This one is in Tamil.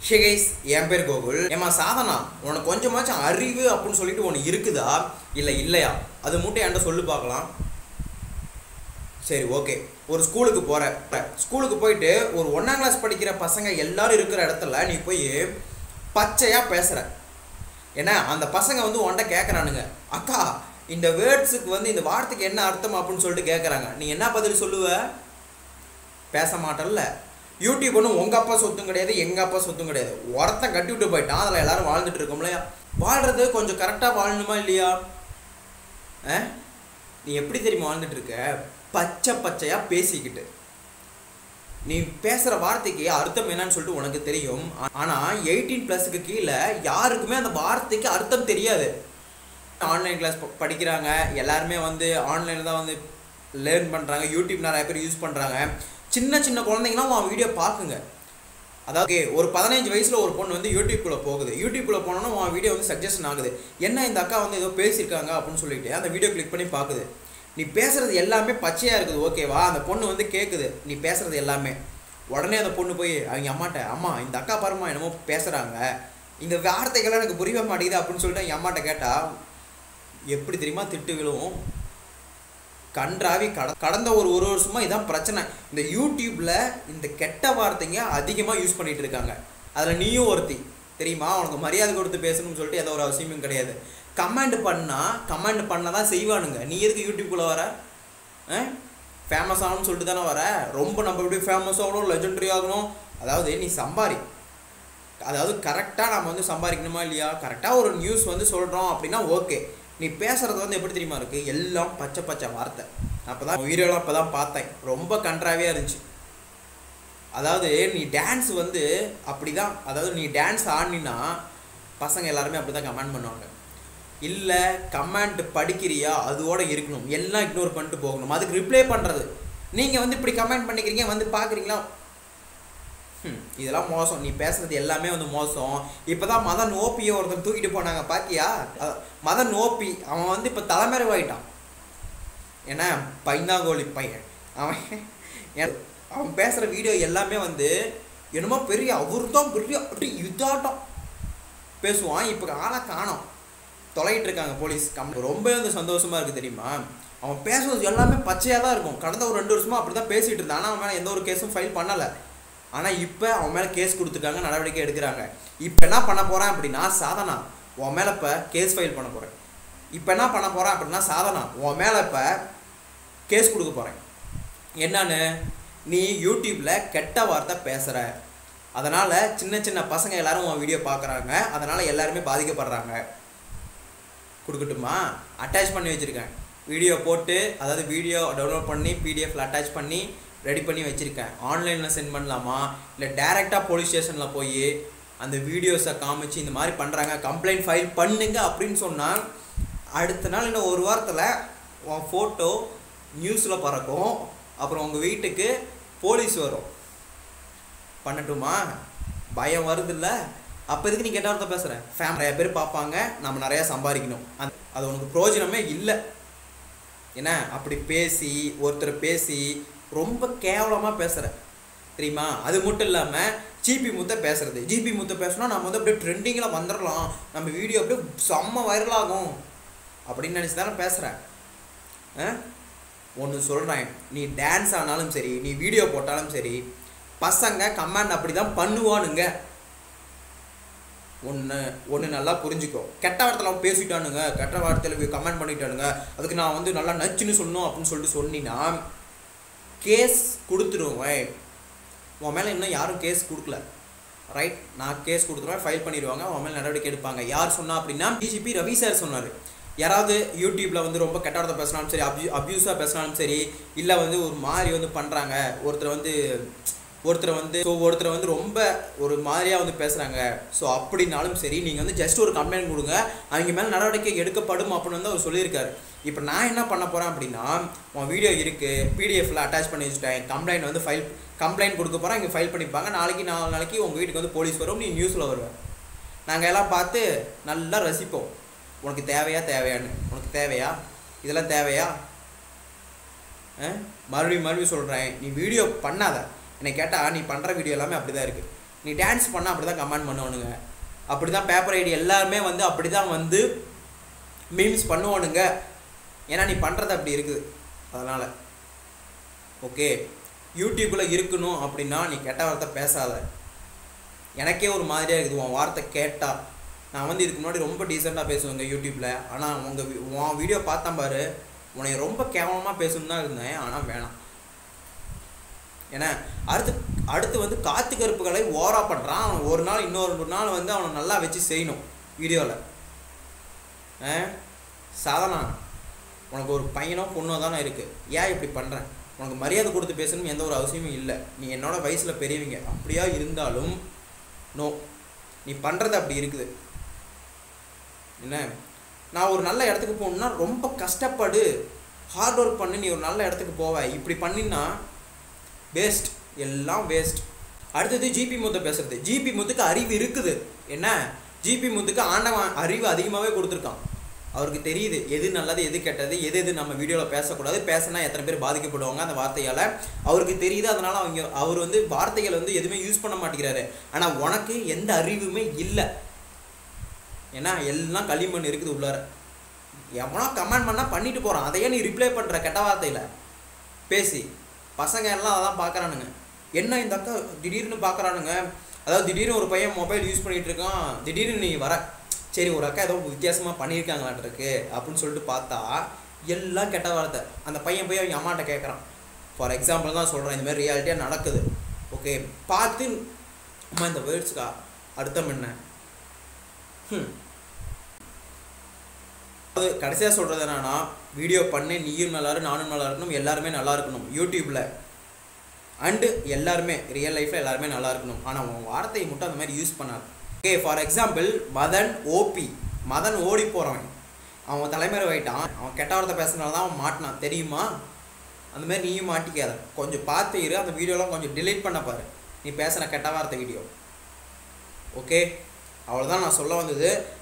ஷிகைஸ் என் பேர் கோகுல் ஏமா சாதனா உனக்கு கொஞ்சமாச்சும் அறிவு அப்படின்னு சொல்லிட்டு ஒன்று இருக்குதா இல்லை இல்லையா அது மட்டும் என்கிட்ட சொல்லு பார்க்கலாம் சரி ஓகே ஒரு ஸ்கூலுக்கு போகிற ஸ்கூலுக்கு போயிட்டு ஒரு ஒன்றாம் கிளாஸ் படிக்கிற பசங்க எல்லாரும் இருக்கிற இடத்துல நீ போய் பச்சையாக பேசுகிற ஏன்னா அந்த பசங்க வந்து உன்கிட்ட கேட்குறானுங்க அக்கா இந்த வேர்ட்ஸுக்கு வந்து இந்த வார்த்தைக்கு என்ன அர்த்தம் அப்படின்னு சொல்லிட்டு கேட்குறாங்க நீ என்ன பதில் சொல்லுவ பேச மாட்டல்ல யூடியூப் ஒன்றும் உங்கள் அப்பா சொத்தும் கிடையாது எங்கள் அப்பா சொத்தும் கிடையாது ஒருத்தன் கட்டி விட்டு போயிட்டான் அதில் எல்லாரும் வாழ்ந்துட்டு இருக்கோம் இல்லையா வாழ்கிறது கொஞ்சம் கரெக்டாக வாழணுமா இல்லையா ஆ நீ எப்படி தெரியுமா வாழ்ந்துட்டு இருக்க பச்சை பச்சையாக பேசிக்கிட்டு நீ பேசுகிற வார்த்தைக்கு அர்த்தம் என்னன்னு சொல்லிட்டு உனக்கு தெரியும் ஆனால் எயிட்டீன் ப்ளஸுக்கு கீழே யாருக்குமே அந்த வார்த்தைக்கு அர்த்தம் தெரியாது ஆன்லைன் கிளாஸ் படிக்கிறாங்க எல்லாருமே வந்து ஆன்லைனில் தான் வந்து லேர்ன் பண்ணுறாங்க யூடியூப் நிறைய பேர் யூஸ் பண்ணுறாங்க சின்ன சின்ன குழந்தைங்களாம் அவன் வீடியோ பார்க்குங்க அதாவது ஒரு பதினஞ்சு வயசில் ஒரு பொண்ணு வந்து யூடியூப்குள்ளே போகுது யூடியூப்குள்ளே போனோன்னா உன் வீடியோ வந்து சஜஷன் ஆகுது என்ன இந்த அக்கா வந்து ஏதோ பேசியிருக்காங்க அப்படின்னு சொல்லிட்டு அந்த வீடியோ கிளிக் பண்ணி பார்க்குது நீ பேசுறது எல்லாமே பச்சையாக இருக்குது ஓகேவா அந்த பொண்ணு வந்து கேட்குது நீ பேசுறது எல்லாமே உடனே அந்த பொண்ணு போய் அவங்க அம்மாட்ட அம்மா இந்த அக்கா பாருமா என்னமோ பேசுகிறாங்க இந்த வார்த்தைகள்லாம் எனக்கு புரியவே மாட்டேங்குது அப்படின்னு சொல்லிட்டு எங்கள் அம்மாட்ட கேட்டால் எப்படி தெரியுமா திட்டு விழுவும் கன்றாவி கட கடந்த ஒரு ஒரு வருஷமா இதான் பிரச்சனை இந்த யூடியூப்ல இந்த கெட்ட வார்த்தைங்க அதிகமாக யூஸ் பண்ணிட்டு இருக்காங்க அதில் நீயும் ஒருத்தி தெரியுமா உனக்கு மரியாதை கொடுத்து பேசணும்னு சொல்லிட்டு எந்த ஒரு அவசியமும் கிடையாது கமெண்ட் பண்ணால் கமெண்ட் பண்ண தான் செய்வானுங்க நீ எதுக்கு யூடியூப்குள்ளே வர ஃபேமஸ் ஆகணும்னு சொல்லிட்டு தானே வர ரொம்ப நம்ம எப்படி ஃபேமஸ் ஆகணும் லெஜெண்டரி ஆகணும் அதாவது நீ சம்பாரி அதாவது கரெக்டாக நம்ம வந்து சம்பாதிக்கணுமா இல்லையா கரெக்டாக ஒரு நியூஸ் வந்து சொல்கிறோம் அப்படின்னா ஓகே நீ பேசுகிறது வந்து எப்படி தெரியுமா இருக்குது எல்லாம் பச்சை பச்சை வார்த்தை அப்போ தான் வீடியோலாம் இப்போ தான் பார்த்தேன் ரொம்ப கன்றாவியாக இருந்துச்சு அதாவது நீ டான்ஸ் வந்து அப்படி தான் அதாவது நீ டான்ஸ் ஆடினா பசங்க எல்லாருமே அப்படி தான் கமெண்ட் பண்ணுவாங்க இல்லை கமெண்ட் படிக்கிறியா அதோட இருக்கணும் எல்லாம் இக்னோர் பண்ணிட்டு போகணும் அதுக்கு ரிப்ளை பண்ணுறது நீங்கள் வந்து இப்படி கமெண்ட் பண்ணிக்கிறீங்க வந்து பார்க்குறீங்களா ம், இதெல்லாம் மோசம் நீ பேசுறது எல்லாமே வந்து மோசம் இப்போதான் மதன் ஓபியை ஒருத்தன் தூக்கிட்டு போனாங்க பாத்தியா அஹ், மதன் ஓபி அவன் வந்து இப்போ தலைமறைவாயிட்டான் ஏன்னா பைந்தாங்கோலி பையன் அவன் ஏன் அவன் பேசுகிற வீடியோ எல்லாமே வந்து என்னமோ பெரிய அவர் தான் பெரிய அப்படி இதாட்டம் பேசுவான் இப்போ ஆளை காணோம் தொலைகிட்டு இருக்காங்க போலீஸ் கம் ரொம்ப வந்து சந்தோஷமா இருக்கு தெரியுமா அவன் பேசுறது எல்லாமே பச்சையாக தான் இருக்கும் கடந்த ஒரு ரெண்டு வருஷமா அப்படி தான் பேசிட்டு இருந்தான் ஆனால் அவன் மேலே எந்த ஒரு கேஸும் ஃபைல் பண்ணலை ஆனால் இப்போ அவன் மேலே கேஸ் கொடுத்துருக்காங்க நடவடிக்கை எடுக்கிறாங்க இப்போ என்ன பண்ண போகிறேன் அப்படின்னா சாதனா உன் மேலே இப்போ கேஸ் ஃபைல் பண்ண போகிறேன் இப்போ என்ன பண்ண போகிறேன் அப்படின்னா சாதனா உன் மேலே இப்போ கேஸ் கொடுக்க போகிறேன் என்னன்னு நீ யூடியூப்பில் கெட்ட வார்த்தை பேசுகிற அதனால் சின்ன சின்ன பசங்க எல்லாரும் உன் வீடியோ பார்க்குறாங்க அதனால் எல்லாருமே பாதிக்கப்படுறாங்க கொடுக்கட்டுமா அட்டாச் பண்ணி வச்சுருக்கேன் வீடியோ போட்டு அதாவது வீடியோ டவுன்லோட் பண்ணி பிடிஎஃப்ல அட்டாச் பண்ணி ரெடி பண்ணி வச்சுருக்கேன் ஆன்லைனில் சென்ட் பண்ணலாமா இல்லை டேரெக்டாக போலீஸ் ஸ்டேஷனில் போய் அந்த வீடியோஸை காமிச்சு இந்த மாதிரி பண்ணுறாங்க கம்ப்ளைண்ட் ஃபைல் பண்ணுங்க அப்படின்னு சொன்னால் அடுத்த நாள் இன்னும் ஒரு வாரத்தில் உன் ஃபோட்டோ நியூஸில் பறக்கும் அப்புறம் உங்கள் வீட்டுக்கு போலீஸ் வரும் பண்ணட்டுமா பயம் வருதுல்ல அப்போ எதுக்கு நீ கெட்ட வார்த்தை பேசுகிற ஃபேம் நிறைய பேர் பார்ப்பாங்க நம்ம நிறையா சம்பாதிக்கணும் அந்த அது உனக்கு பிரயோஜனமே இல்லை என்ன அப்படி பேசி ஒருத்தர் பேசி ரொம்ப கேவலமாக பேசுகிற தெரியுமா அது மட்டும் இல்லாமல் ஜிபி முத்த பேசுறது ஜிபி முத்த பேசினா நம்ம வந்து அப்படியே ட்ரெண்டிங்கில் வந்துடலாம் நம்ம வீடியோ அப்படியே செம்ம வைரல் ஆகும் அப்படின்னு நினச்சி தானே பேசுகிறேன் ஒன்று சொல்கிறேன் நீ டான்ஸ் ஆனாலும் சரி நீ வீடியோ போட்டாலும் சரி பசங்க கமெண்ட் அப்படி தான் பண்ணுவானுங்க ஒன்று ஒன்று நல்லா புரிஞ்சுக்கோ கெட்ட வார்த்தையில் அவன் பேசிட்டானுங்க கெட்ட வார்த்தையில் கமெண்ட் பண்ணிட்டானுங்க அதுக்கு நான் வந்து நல்லா நச்சுன்னு சொல்லணும் அப்படின்னு சொல்லிட்டு சொன்னீங்கன்னா கேஸ் கொடுத்துருவேன் உன் மேலே இன்னும் யாரும் கேஸ் கொடுக்கல ரைட் நான் கேஸ் கொடுத்துருவேன் ஃபைல் பண்ணிடுவாங்க உன் மேலே நடவடிக்கை எடுப்பாங்க யார் சொன்னா அப்படின்னா டிஜிபி ரவி சார் சொன்னார் யாராவது யூடியூப்பில் வந்து ரொம்ப கெட்ட வார்த்தை பேசினாலும் சரி அப்யூ அப்யூஸாக பேசினாலும் சரி இல்லை வந்து ஒரு மாதிரி வந்து பண்ணுறாங்க ஒருத்தர் வந்து ஒருத்தர் வந்து ஸோ ஒருத்தர் வந்து ரொம்ப ஒரு மாதிரியாக வந்து பேசுகிறாங்க ஸோ அப்படின்னாலும் சரி நீங்கள் வந்து ஜஸ்ட் ஒரு கம்ப்ளைண்ட் கொடுங்க அவங்க மேலே நடவடிக்கை எடுக்கப்படும் அப்படின்னு வந்து அவர் சொல்லியிருக்காரு இப்போ நான் என்ன பண்ண போகிறேன் அப்படின்னா உன் வீடியோ இருக்குது பிடிஎஃப்ல அட்டாச் பண்ணி வச்சுட்டேன் கம்ப்ளைண்ட் வந்து ஃபைல் கம்ப்ளைண்ட் கொடுக்க போகிறேன் இங்கே ஃபைல் பண்ணிப்பாங்க நாளைக்கு நாலு நாளைக்கு உங்கள் வீட்டுக்கு வந்து போலீஸ் வரும் நீ நியூஸில் வருவேன் நாங்கள் எல்லாம் பார்த்து நல்லா ரசிப்போம் உனக்கு தேவையா தேவையான்னு உனக்கு தேவையா இதெல்லாம் தேவையா ஆ? மறுபடியும் மறுபடியும் சொல்கிறேன் நீ வீடியோ பண்ணாத என்னை கேட்டால் நீ பண்ணுற வீடியோ எல்லாமே அப்படி தான் இருக்குது நீ டான்ஸ் பண்ணால் அப்படி தான் கமெண்ட் பண்ணுவானுங்க அப்படி தான் பேப்பர் ஐடி எல்லாருமே வந்து அப்படி தான் வந்து மீம்ஸ் பண்ணுவானுங்க ஏன்னா நீ பண்ணுறது அப்படி இருக்குது அதனால் ஓகே யூடியூப்பில் இருக்கணும் அப்படின்னா நீ கெட்ட வார்த்தை பேசாத எனக்கே ஒரு மாதிரியாக இருக்குது உன் வார்த்தை கேட்டால் நான் வந்து இதுக்கு முன்னாடி ரொம்ப டீசெண்டாக பேசுவேங்க யூடியூப்பில் ஆனால் உங்கள் உன் வீடியோ பார்த்தேன் பாரு உன்னை ரொம்ப கேவலமாக பேசணும் தான் இருந்தேன் ஆனால் வேணாம் ஏன்னா அடுத்து அடுத்து வந்து காத்து கருப்புகளை ஓரா பண்ணுறான் அவன் ஒரு நாள் இன்னொரு நாள் வந்து அவனை நல்லா வச்சு செய்யணும் வீடியோவில் ஆ சாதனா உனக்கு ஒரு பையனோ பொண்ணோ தானே இருக்குது ஏன் இப்படி பண்ணுறேன் உனக்கு மரியாதை கொடுத்து பேசணும் எந்த ஒரு அவசியமும் இல்லை நீ என்னோட வயசில் பெரியவங்க அப்படியா இருந்தாலும் நோ நீ பண்ணுறது அப்படி இருக்குது என்ன நான் ஒரு நல்ல இடத்துக்கு போகணுன்னா ரொம்ப கஷ்டப்படு ஹார்ட் ஒர்க் பண்ணி நீ ஒரு நல்ல இடத்துக்கு போவ இப்படி பண்ணினா வேஸ்ட் எல்லாம் வேஸ்ட் அடுத்தது ஜிபி முத்து பேசுறது ஜிபி முத்துக்கு அறிவு இருக்குது என்ன ஜிபி முத்துக்கு ஆண்டவன் அறிவு அதிகமாகவே கொடுத்துருக்கான் அவருக்கு தெரியுது எது நல்லது எது கெட்டது எது எது நம்ம வீடியோவில் பேசக்கூடாது பேசினா எத்தனை பேர் பாதிக்கப்படுவாங்க அந்த வார்த்தையால் அவருக்கு தெரியுது அதனால் அவங்க அவர் வந்து வார்த்தைகள் வந்து எதுவுமே யூஸ் பண்ண மாட்டேங்கிறாரு ஆனால் உனக்கு எந்த அறிவுமே இல்லை ஏன்னா எல்லாம் களிமண் இருக்குது உள்ளார எவனோ கமெண்ட் பண்ணால் பண்ணிட்டு போகிறான் அதையே நீ ரிப்ளை பண்ணுற கெட்ட வார்த்தையில் பேசி பசங்க எல்லாம் அதான் பார்க்குறானுங்க என்ன இந்த அக்கா திடீர்னு பார்க்குறானுங்க அதாவது திடீர்னு ஒரு பையன் மொபைல் யூஸ் பண்ணிகிட்டு இருக்கான் திடீர்னு நீ வர சரி ஒரு அக்கா ஏதோ வித்தியாசமாக பண்ணியிருக்காங்களான்ருக்கு அப்படின்னு சொல்லிட்டு பார்த்தா எல்லாம் கெட்ட வார்த்தை அந்த பையன் போய் அவங்க அம்மாட்ட கேட்குறான் ஃபார் எக்ஸாம்பிள் தான் சொல்கிறேன் இந்த மாதிரி ரியாலிட்டியாக நடக்குது ஓகே பார்த்து அம்மா இந்த வேர்ட்ஸ்க்கா அர்த்தம் என்ன ம் அது கடைசியாக சொல்கிறது என்னன்னா வீடியோ பண்ணி நீயும் நல்லா இரு நானும் நல்லா இருக்கணும் எல்லாருமே நல்லா இருக்கணும் யூடியூப்பில் அண்டு எல்லாருமே ரியல் லைஃப்பில் எல்லாருமே நல்லா இருக்கணும் ஆனால் உன் வார்த்தையை மட்டும் அந்த மாதிரி யூஸ் பண்ணாது ஓகே ஃபார் எக்ஸாம்பிள் மதன் ஓபி மதன் ஓடி போகிறவன் அவன் தலைமுறை ஆயிட்டான் அவன் கெட்ட வார்த்தை பேசுனால தான் அவன் மாட்டினான் தெரியுமா அந்த மாதிரி நீயும் மாட்டிக்காத கொஞ்சம் பார்த்து இரு அந்த வீடியோலாம் கொஞ்சம் delete பண்ண பாரு நீ பேசுகிற கெட்ட வார்த்தை வீடியோ ஓகே அவ்வளோதான் நான் சொல்ல வந்தது